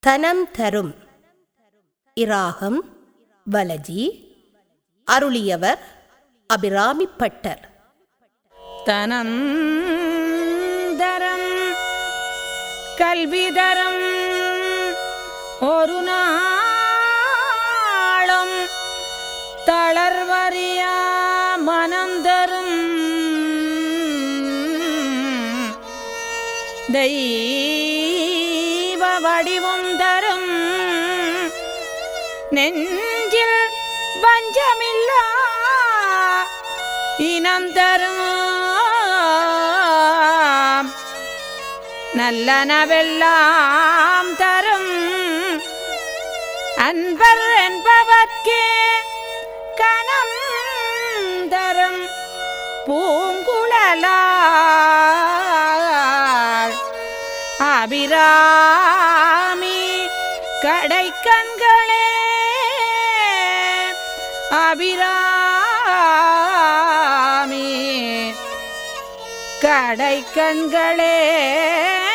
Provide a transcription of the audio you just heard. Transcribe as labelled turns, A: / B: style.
A: தனம் தரும் இராகம் வலஜி அருளியவர் அபிராமி பட்டர்
B: தனந்தரம் கல்விதரம் ஒரு நாளும் தளர்வறியா மனந்தரும் தெய்வ வடிவம் தரும் நெஞ்சில் வஞ்சமில்லா இனந்தரும் நல்லனவெல்லாம் தரும் அன்பர் என்பவர்க்கே கனம் தரும் பூங்குழலாள் அபிராமி கடைக்கண்களே அபிராமி கடைக்கண்களே